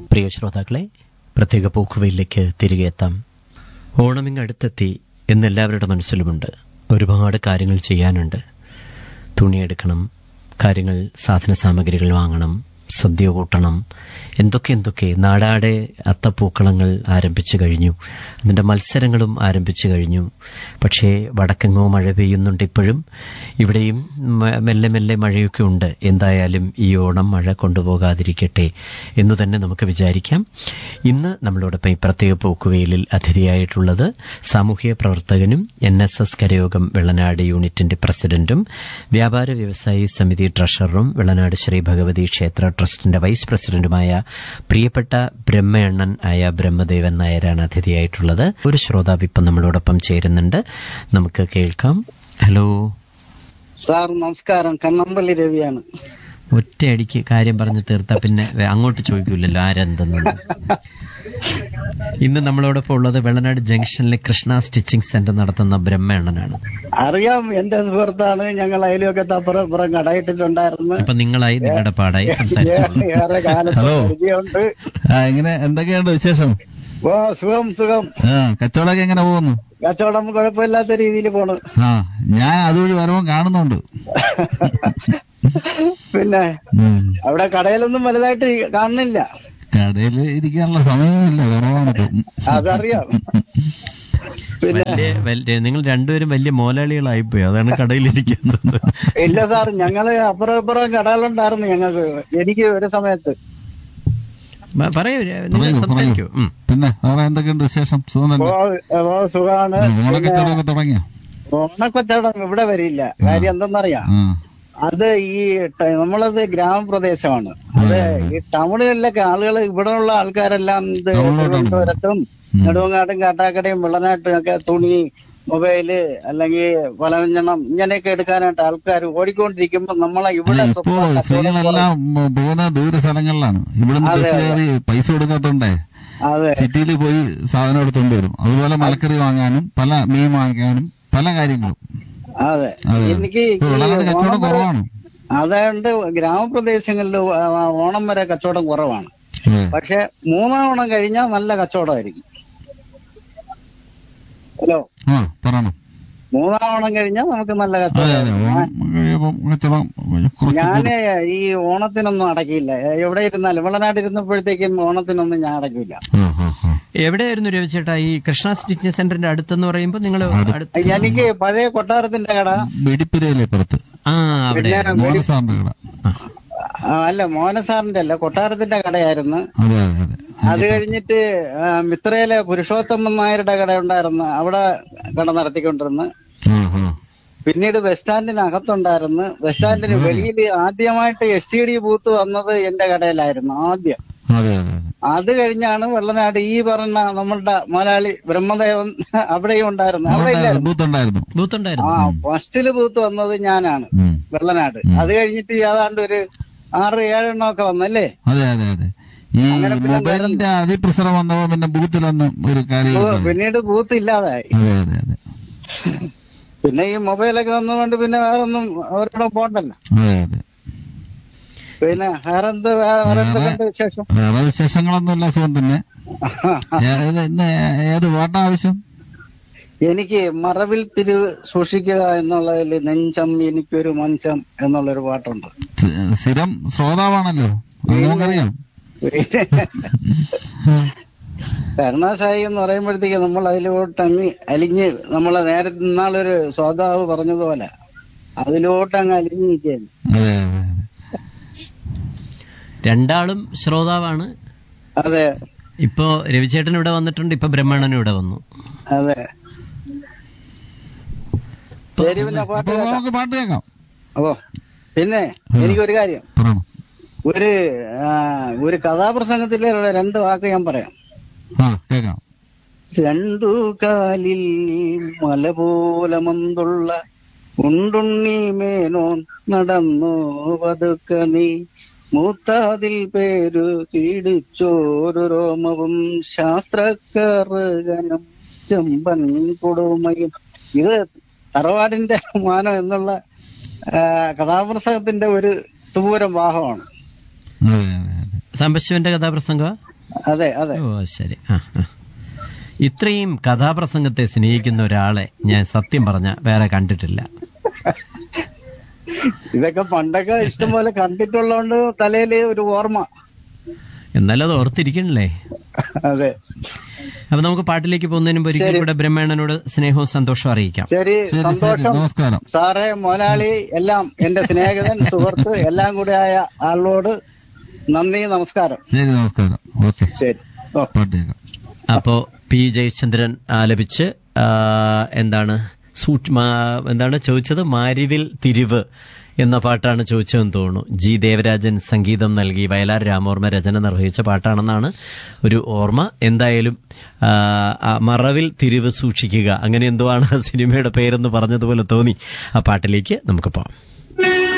പ്രിയ ശ്രോതാക്കളെ പ്രത്യേക പോക്കുവയിലേക്ക് തിരികെ എത്താം ഓണമിങ് അടുത്തെത്തി എന്നെല്ലാവരുടെ മനസ്സിലുമുണ്ട് ഒരുപാട് കാര്യങ്ങൾ ചെയ്യാനുണ്ട് തുണിയെടുക്കണം കാര്യങ്ങൾ സാധന സാമഗ്രികൾ വാങ്ങണം സദ്യ കൂട്ടണം എന്തൊക്കെ എന്തൊക്കെ നാടാടെ അത്തപ്പൂക്കളങ്ങൾ ആരംഭിച്ചു കഴിഞ്ഞു അതിന്റെ മത്സരങ്ങളും ആരംഭിച്ചു കഴിഞ്ഞു പക്ഷേ വടക്കെങ്ങോ മഴ പെയ്യുന്നുണ്ട് ഇപ്പോഴും ഇവിടെയും മ- മെല്ലെ മെല്ലെ മഴയൊക്കെ ഉണ്ട് എന്തായാലും ഈ ഓണം മഴ കൊണ്ടുപോകാതിരിക്കട്ടെ എന്നു തന്നെ നമുക്ക് വിചാരിക്കാം ഇന്ന് നമ്മളോടൊപ്പം ഈ പ്രത്യേക പോക്കുവെയിലിൽ അതിഥിയായിട്ടുള്ളത് സാമൂഹ്യ പ്രവർത്തകനും എൻ എസ് എസ് കരയോഗം വെള്ളനാട് യൂണിറ്റിന്റെ പ്രസിഡന്റും വ്യാപാര വ്യവസായി സമിതി ട്രഷററും വെള്ളനാട് ശ്രീ ഭഗവതി ക്ഷേത്ര ട്രസ്റ്റിന്റെ വൈസ് പ്രസിഡന്റുമായ പ്രിയപ്പെട്ട ബ്രഹ്മയണ്ണൻ ആയ ബ്രഹ്മദേവൻ നായരാണ് അതിഥിയായിട്ടുള്ളത് ഒരു ശ്രോതാവ് ഇപ്പം നമ്മളോടൊപ്പം ചേരുന്നുണ്ട് നമുക്ക് കേൾക്കാം ഹലോ സാർ നമസ്കാരം കണ്ണമ്പള്ളി രവിയാണ് ഒറ്റയടിക്ക് കാര്യം പറഞ്ഞു തീർത്താ പിന്നെ വേ- അങ്ങോട്ട് ചോദിക്കൂലല്ലോ ആരെന്തെന്ന് ഇന്ന് നമ്മളോടൊപ്പം ഉള്ളത് വെള്ളനാട് ജംഗ്ഷനിലെ കൃഷ്ണ സ്റ്റിച്ചിങ് സെന്റർ നടത്തുന്ന ബ്രഹ്മണ്ണനാണ് അറിയാം എന്റെ സുഹൃത്താണ് ഞങ്ങൾ അയലുമൊക്കെ അപ്പുറം ഇപ്പുറം കടയിട്ടിട്ടുണ്ടായിരുന്നു അപ്പൊ നിങ്ങളായി നിങ്ങളുടെ പാടായി സംസാരിച്ചോളൂ ഏറെ കാലത്ത് ഹലോ. പരിചയമുണ്ട് ആ എങ്ങനെ എന്തൊക്കെയുണ്ട് വിശേഷം ഓ സുഖം സുഖം ആ കച്ചവടമൊക്കെ എങ്ങനെ പോകുന്നു കച്ചവടം കുഴപ്പമില്ലാത്ത രീതിയിൽ പോണ് ആ ഞാൻ അതുവഴി വരുമ്പോ കാണുന്നുണ്ട് പിന്നെ ഉം. അവിടെ കടയിലൊന്നും വലുതായിട്ട് കാണുന്നില്ല കടയില് ഇരിക്കാനുള്ള സമയമില്ല കുറവാണ് ഇപ്പൊ. അതറിയാം പിന്നെ വലിയ വലിയ നിങ്ങൾ രണ്ടുപേരും വലിയ മോലാളികളായിപ്പോയി അതാണ് കടയിലിരിക്കുന്നത് ഇല്ല സാർ ഞങ്ങള് അപ്പുറം ഇപ്പുറം കടകളുണ്ടായിരുന്നു ഞങ്ങൾക്ക് എനിക്ക് ഒരു സമയത്ത് മ- പറയൂ നിങ്ങൾ പറയൂ, സംസാരിക്കൂ പറയൂ. ഉം. പിന്നെ വേറെ എന്തൊക്കെയുണ്ട് വിശേഷം സുഖം തന്നെ ഓ ഓ, സുഖാണ് ഓണക്കച്ചവടമൊക്കെ തുടങ്ങിയോ ഓണക്കച്ചവടം ഇവിടെ വരില്ല കാര്യം എന്തെന്നറിയാം ആ അത് ഈ ട- നമ്മളത് ഗ്രാമപ്രദേശമാണ് അത് ഈ ടൗണുകളിലൊക്കെ ആളുകൾ ഇവിടെ ഉള്ള ആൾക്കാരെല്ലാം ഇത് ടൗണിലോട്ടാണ്. തിരുവനന്തപുരത്തും നെടുവങ്ങാടും കാട്ടാക്കടയും വെള്ളനാട്ടും ഒക്കെ തുണി മൊബൈല് അല്ലെങ്കിൽ പലവ്യഞ്ജനം ഇങ്ങനെയൊക്കെ എടുക്കാനായിട്ട് ആൾക്കാർ ഓടിക്കൊണ്ടിരിക്കുമ്പോ നമ്മളെ അല്ല ഇവിടെ ഇപ്പോ സ്ത്രീകളെല്ലാം ഉം, പോകുന്ന ദൂര സ്ഥലങ്ങളിലാണ് ഇവിടുന്ന് അതെ, ബസ് കയറി പൈസ കൊടുക്കാത്തോണ്ടേ അതെ സിറ്റിയിൽ പോയി സാധനം എടുത്തോണ്ട് വരും അതുപോലെ മലക്കറി വാങ്ങാനും പല മീൻ വാങ്ങാനും പല കാര്യങ്ങളും അതെ അതെ. എനിക്ക് ഈ ഇപ്പൊ വളരെ കച്ചവടം ഓണം വരെ- കുറവാണ് അതുകൊണ്ട് ഗ്രാമപ്രദേശങ്ങളിൽ ഓണം വരെ കച്ചവടം കുറവാണ് അതെ. പക്ഷെ മൂന്നാം ഓണം കഴിഞ്ഞാൽ നല്ല കച്ചവടമായിരിക്കും ഹലോ ആ പറയണം മൂന്നാം ഓണം കഴിഞ്ഞാൽ നമുക്ക് നല്ല അതെ അതെ കച്ചവടം ഓണം കഴിയുമ്പം കച്ചവടം കുറച്ച് ഞാന് ഈ ഓണത്തിനൊന്നും അടക്കില്ല എവിടെ ഇരുന്നാലും വെള്ളനാട് ഇരുന്നപ്പോഴത്തേക്കും ഓണത്തിനൊന്നും ഞാൻ അടക്കില്ല ആ, ആ, ആ. എവിടെയായിരുന്നു രവിചേട്ടാ ഈ കൃഷ്ണ സ്റ്റിച്ചിങ് സെന്ററിന്റെ അടുത്തെന്ന് പറയുമ്പോൾ നിങ്ങൾ അടുത്ത് എനിക്ക് പഴയ കൊട്ടാരത്തിന്റെ കട വെടിപ്പുരയിലെ പുറത്ത് ആ അവിടെ പിന്നെ മോനസാറിന്റെ കട ആ, അല്ല മോനസാറിന്റെ അല്ല കൊട്ടാരത്തിന്റെ കടയായിരുന്നു അതെ അതെ അതെ അത് കഴിഞ്ഞിട്ട് ആ, മിത്രയിലെ പുരുഷോത്തമൻ നായരുടെ കട ഉണ്ടായിരുന്നു അവിടെ കട നടത്തിക്കൊണ്ടിരുന്നു ആ, ആ. പിന്നീട് ബസ് സ്റ്റാൻഡിന് അകത്തുണ്ടായിരുന്നു ബസ് സ്റ്റാൻഡിന് വെളിയിൽ ആദ്യമായിട്ട് എസ് ടി ഡി ബൂത്ത് വന്നത് എന്റെ കടയിലായിരുന്നു ആദ്യം അതെ അതെ അതെ അത് കഴിഞ്ഞാണ് വെള്ളനാട് ഈ പറഞ്ഞ നമ്മളുടെ മലയാളി ബ്രഹ്മദേവൻ അവിടെയും ഉണ്ടായിരുന്നു അവിടെ ഇല്ല ബൂത്ത് ഉണ്ടായിരുന്നു ബൂത്ത് ആ ഉണ്ടായിരുന്നു ഫസ്റ്റില് ബൂത്ത് വന്നത് ഞാനാണ് ഉം. വെള്ളനാട് അത് കഴിഞ്ഞിട്ട് ഏതാണ്ട് ഒരു ആറ് ഏഴെണ്ണം ഒക്കെ വന്നല്ലേ അതെ അതെ അതെ ഈ അങ്ങനെ പിന്നെ മൊബൈലിന്റെ അതിപ്രസരം വന്നപ്പോ പിന്നെ ബൂത്തിലൊന്നും ഒരു കാര്യം ഓ, പിന്നീട് ബൂത്ത് ഇല്ലാതായി അതെ അതെ അതെ പിന്നെ ഈ മൊബൈലൊക്കെ വന്നതുകൊണ്ട് പിന്നെ വേറെ ഒന്നും അവരോട് പോണ്ടല്ലോ അതെ അതെ പിന്നെ വേറെന്ത് വേ- വേറെ എന്തൊക്കെയുണ്ട് വിശേഷം വേറെ വിശേഷങ്ങളൊന്നുമില്ല സുഖം തന്നെ ഏ- ഇത് ഇന്ന് ഏത് പാട്ടാ ആവശ്യം എനിക്ക് മറവിൽ തിരു സൂക്ഷിക്കുക എന്നുള്ളതിൽ നെഞ്ചം എനിക്കൊരു മഞ്ചം എന്നുള്ളൊരു പാട്ടുണ്ട് സ്ഥി- സ്ഥിരം ശ്രോതാവാണല്ലോ അത് നമുക്കറിയാം കരുണാസായി എന്ന് പറയുമ്പോഴത്തേക്ക് നമ്മൾ അതിലോട്ട് അങ്ങ് അലിഞ്ഞ് നമ്മളെ നേരത്തെ ഇന്നാളൊരു സ്വതാവ് പറഞ്ഞതുപോലെ അതിലോട്ട് അങ്ങ് അലിഞ്ഞ് നിൽക്കുകയാണ് അതെ അതെ അതെ രണ്ടാളും ശ്രോതാവാണ് അതെ ഇപ്പോ രവിചേട്ടൻ ഇവിടെ വന്നിട്ടുണ്ട് ഇപ്പൊ ബ്രഹ്മണ്ണൻ ഇവിടെ വന്നു അതെ ശരി പിന്നെ പാട്ട് അപ്പൊ കേൾക്കാം നമുക്ക് പാട്ട് കേൾക്കാം ഓ പിന്നെ എനിക്കൊരു കാര്യം പറയണം ഒരു ആ, ഒരു കഥാപ്രസംഗത്തിലെ രണ്ട് വാക്ക് ഞാൻ പറയാം ആ കേൾക്കാം രണ്ടു കാലിൽ മല പോലെ മന്തുള്ള ഉണ്ടുണ്ണി മേനോൻ നടന്നു പതുക്ക നീ മൂത്താതിൽ പേരു കീടിച്ചോരു രോമവും ശാസ്ത്രക്കറുകനും ചെമ്പൻ കൊടുമയും ഇത് തറവാടിന്റെ മാനം എന്നുള്ള ആ, കഥാപ്രസംഗത്തിന്റെ ഒരു തുപൂരം ഭാഗമാണ് അതെ അതെ അതെ സാംബശിവന്റെ കഥാപ്രസംഗ അതെ അതെ ഓ ശരി ആ ആ. ഇത്രയും കഥാപ്രസംഗത്തെ സ്നേഹിക്കുന്ന ഒരാളെ ഞാൻ സത്യം പറഞ്ഞ വേറെ കണ്ടിട്ടില്ല ഇതൊക്കെ പണ്ടൊക്കെ ഇഷ്ടംപോലെ കണ്ടിട്ടുള്ളതുകൊണ്ട് തലയില് ഒരു ഓർമ്മ എന്നാലും അത് ഓർത്തിരിക്കണല്ലേ അതെ അപ്പൊ നമുക്ക് പാട്ടിലേക്ക് പോകുന്നതിന് മുമ്പ് ഒരിക്കൽ കൂടെ ബ്രഹ്മേണനോട് സ്നേഹവും സന്തോഷവും അറിയിക്കാം ശരി ശരി ശരി സന്തോഷം നമസ്കാരം സാറേ മോലാളി എല്ലാം എന്റെ സ്നേഹിതൻ സുഹൃത്ത് എല്ലാം കൂടെ ആയ ആളോട് നന്ദി നമസ്കാരം ശരി നമസ്കാരം ഓക്കെ ശരി ഓ പാട്ട് കേൾക്കാം അപ്പോ പി ജയചന്ദ്രൻ ആലപിച്ച് ആ, എന്താണ് സൂക്ഷ്മ എന്താണ് ചോദിച്ചത് മാരിവിൽ തിരിവ് എന്ന പാട്ടാണ് ചോദിച്ചതെന്ന് തോന്നുന്നു ജി ദേവരാജൻ സംഗീതം നൽകി വയലാർ രാമോർമ്മ രചന നിർവഹിച്ച പാട്ടാണെന്നാണ് ഒരു ഓർമ്മ എന്തായാലും ആ, ആ മറവിൽ തിരിവ് സൂക്ഷിക്കുക അങ്ങനെ എന്തോ ആണ് ആ സിനിമയുടെ പേരെന്ന് പറഞ്ഞതുപോലെ തോന്നി ആ പാട്ടിലേക്ക് നമുക്ക് പോവാം